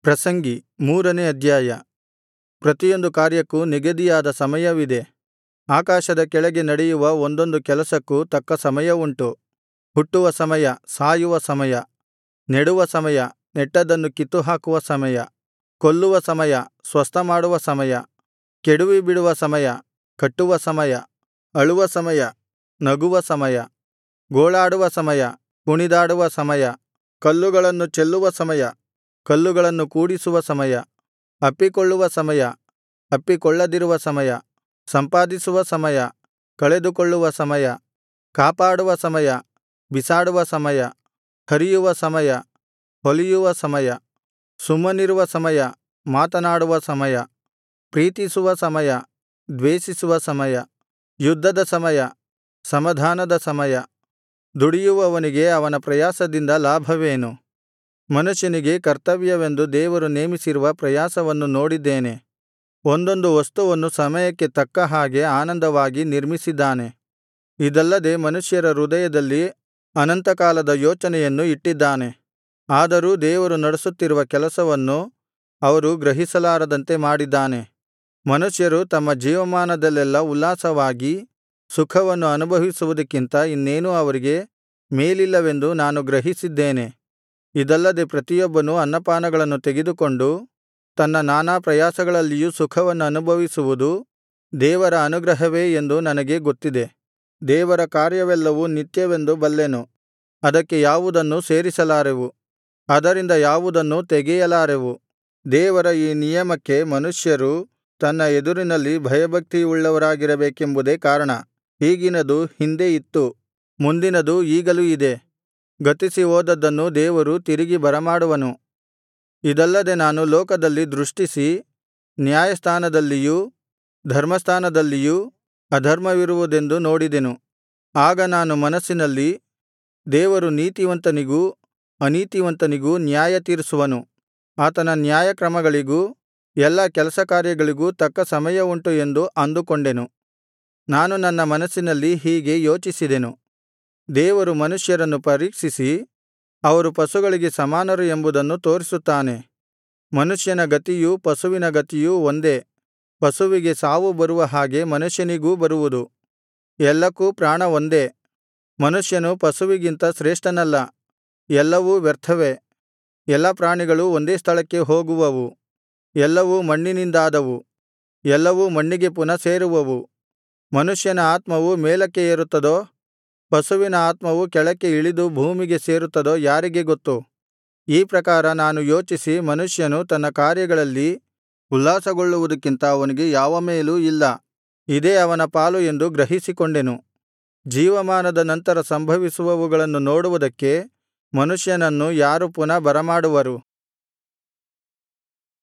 ಪ್ರಸಂಗಿ ಮೂರನೇ ಅಧ್ಯಾಯ ಪ್ರತಿಯೊಂದು ಕಾರ್ಯಕ್ಕೂ ನಿಗದಿಯಾದ ಸಮಯವಿದೆ ಆಕಾಶದ ಕೆಳಗೆ ನಡೆಯುವ ಒಂದೊಂದು ಕೆಲಸಕ್ಕೂ ತಕ್ಕ ಸಮಯವುಂಟು ಹುಟ್ಟುವ ಸಮಯ ಸಾಯುವ ಸಮಯ ನೆಡುವ ಸಮಯ ನೆಟ್ಟದ್ದನ್ನು ಕಿತ್ತುಹಾಕುವ ಸಮಯ ಕೊಲ್ಲುವ ಸಮಯ ಸ್ವಸ್ಥಮಾಡುವ ಸಮಯ ಕೆಡವಿಬಿಡುವ ಸಮಯ ಕಟ್ಟುವ ಸಮಯ ಅಳುವ ಸಮಯ ನಗುವ ಸಮಯ ಗೋಳಾಡುವ ಸಮಯ ಕುಣಿದಾಡುವ ಸಮಯ ಕಲ್ಲುಗಳನ್ನು ಚೆಲ್ಲುವ ಸಮಯ ಕಲ್ಲುಗಳನ್ನು ಕೂಡಿಸುವ ಸಮಯ ಅಪ್ಪಿಕೊಳ್ಳುವ ಸಮಯ ಅಪ್ಪಿಕೊಳ್ಳದಿರುವ ಸಮಯ ಸಂಪಾದಿಸುವ ಸಮಯ ಕಳೆದುಕೊಳ್ಳುವ ಸಮಯ ಕಾಪಾಡುವ ಸಮಯ ಬಿಸಾಡುವ ಸಮಯ ಹರಿಯುವ ಸಮಯ ಹೊಲಿಯುವ ಸಮಯ ಸುಮ್ಮನಿರುವ ಸಮಯ ಮಾತನಾಡುವ ಸಮಯ ಪ್ರೀತಿಸುವ ಸಮಯ ದ್ವೇಷಿಸುವ ಸಮಯ ಯುದ್ಧದ ಸಮಯ ಸಮಾಧಾನದ ಸಮಯ ದುಡಿಯುವವನಿಗೆ ಅವನ ಪ್ರಯಾಸದಿಂದ ಲಾಭವೇನು ಮನುಷ್ಯನಿಗೆ ಕರ್ತವ್ಯವೆಂದು ದೇವರು ನೇಮಿಸಿರುವ ಪ್ರಯಾಸವನ್ನು ನೋಡಿದ್ದೇನೆ ಒಂದೊಂದು ವಸ್ತುವನ್ನು ಸಮಯಕ್ಕೆ ತಕ್ಕ ಹಾಗೆ ಆನಂದವಾಗಿ ನಿರ್ಮಿಸಿದ್ದಾನೆ ಇದಲ್ಲದೆ ಮನುಷ್ಯರ ಹೃದಯದಲ್ಲಿ ಅನಂತಕಾಲದ ಯೋಚನೆಯನ್ನು ಇಟ್ಟಿದ್ದಾನೆ ಆದರೂ ದೇವರು ನಡೆಸುತ್ತಿರುವ ಕೆಲಸವನ್ನು ಅವರು ಗ್ರಹಿಸಲಾರದಂತೆ ಮಾಡಿದ್ದಾನೆ ಮನುಷ್ಯರು ತಮ್ಮ ಜೀವಮಾನದಲ್ಲೆಲ್ಲಾ ಉಲ್ಲಾಸವಾಗಿ ಸುಖವನ್ನು ಅನುಭವಿಸುವುದಕ್ಕಿಂತ ಇನ್ನೇನೂ ಅವರಿಗೆ ಮೇಲಿಲ್ಲವೆಂದು ನಾನು ಗ್ರಹಿಸಿದ್ದೇನೆ ಇದಲ್ಲದೆ ಪ್ರತಿಯೊಬ್ಬನು ಅನ್ನಪಾನಗಳನ್ನು ತೆಗೆದುಕೊಂಡು ತನ್ನ ನಾನಾ ಪ್ರಯಾಸಗಳಲ್ಲಿಯೂ ಸುಖವನ್ನು ಅನುಭವಿಸುವುದು ದೇವರ ಅನುಗ್ರಹವೇ ಎಂದು ನನಗೆ ಗೊತ್ತಿದೆ ದೇವರ ಕಾರ್ಯವೆಲ್ಲವೂ ನಿತ್ಯವೆಂದು ಬಲ್ಲೆನು ಅದಕ್ಕೆ ಯಾವುದನ್ನೂ ಸೇರಿಸಲಾರೆವು ಅದರಿಂದ ಯಾವುದನ್ನೂ ತೆಗೆಯಲಾರೆವು ದೇವರ ಈ ನಿಯಮಕ್ಕೆ ಮನುಷ್ಯರು ತನ್ನ ಎದುರಿನಲ್ಲಿ ಭಯಭಕ್ತಿಯುಳ್ಳವರಾಗಿರಬೇಕೆಂಬುದೇ ಕಾರಣ ಈಗಿನದು ಹಿಂದೆ ಇತ್ತು ಮುಂದಿನದು ಈಗಲೂ ಇದೆ ಗತಿಸಿ ಹೋದದ್ದನ್ನು ದೇವರು ತಿರುಗಿ ಬರಮಾಡುವನು ಇದಲ್ಲದೆ ನಾನು ಲೋಕದಲ್ಲಿ ದೃಷ್ಟಿಸಿ ನ್ಯಾಯಸ್ಥಾನದಲ್ಲಿಯೂ ಧರ್ಮಸ್ಥಾನದಲ್ಲಿಯೂ ಅಧರ್ಮವಿರುವುದೆಂದು ನೋಡಿದೆನು ಆಗ ನಾನು ಮನಸ್ಸಿನಲ್ಲಿ ದೇವರು ನೀತಿವಂತನಿಗೂ ಅನೀತಿವಂತನಿಗೂ ನ್ಯಾಯತೀರಿಸುವನು ಆತನ ನ್ಯಾಯಕ್ರಮಗಳಿಗೂ ಎಲ್ಲಾ ಕೆಲಸಕಾರ್ಯಗಳಿಗೂ ತಕ್ಕ ಸಮಯವುಂಟು ಎಂದು ಅಂದುಕೊಂಡೆನು ನಾನು ನನ್ನ ಮನಸ್ಸಿನಲ್ಲಿ ಹೀಗೆ ಯೋಚಿಸಿದೆನು ದೇವರು ಮನುಷ್ಯರನ್ನು ಪರೀಕ್ಷಿಸಿ ಅವರು ಪಶುಗಳಿಗೆ ಸಮಾನರು ಎಂಬುದನ್ನು ತೋರಿಸುತ್ತಾನೆ ಮನುಷ್ಯನ ಗತಿಯೂ ಪಶುವಿನ ಗತಿಯೂ ಒಂದೇ ಪಶುವಿಗೆ ಸಾವು ಬರುವ ಹಾಗೆ ಮನುಷ್ಯನಿಗೂ ಬರುವುದು ಎಲ್ಲಕ್ಕೂ ಪ್ರಾಣ ಒಂದೇ ಮನುಷ್ಯನು ಪಶುವಿಗಿಂತ ಶ್ರೇಷ್ಠನಲ್ಲ ಎಲ್ಲವೂ ವ್ಯರ್ಥವೇ ಎಲ್ಲಾ ಪ್ರಾಣಿಗಳು ಒಂದೇ ಸ್ಥಳಕ್ಕೆ ಹೋಗುವವು ಎಲ್ಲವೂ ಮಣ್ಣಿನಿಂದಾದವು ಎಲ್ಲವೂ ಮಣ್ಣಿಗೆ ಪುನಃ ಸೇರುವವು ಮನುಷ್ಯನ ಆತ್ಮವು ಮೇಲಕ್ಕೆ ಏರುತ್ತದೋ ಪಶುವಿನ ಆತ್ಮವು ಕೆಳಕ್ಕೆ ಇಳಿದು ಭೂಮಿಗೆ ಸೇರುತ್ತದೋ ಯಾರಿಗೆ ಗೊತ್ತು ಈ ಪ್ರಕಾರ ನಾನು ಯೋಚಿಸಿ ಮನುಷ್ಯನು ತನ್ನ ಕಾರ್ಯಗಳಲ್ಲಿ ಉಲ್ಲಾಸಗೊಳ್ಳುವುದಕ್ಕಿಂತ ಅವನಿಗೆ ಯಾವ ಮೇಲೂ ಇಲ್ಲ ಇದೇ ಅವನ ಪಾಲು ಎಂದು ಗ್ರಹಿಸಿಕೊಂಡೆನು ಜೀವಮಾನದ ನಂತರ ಸಂಭವಿಸುವವುಗಳನ್ನು ನೋಡುವುದಕ್ಕೆ ಮನುಷ್ಯನನ್ನು ಯಾರು ಪುನಃ ಬರಮಾಡುವರು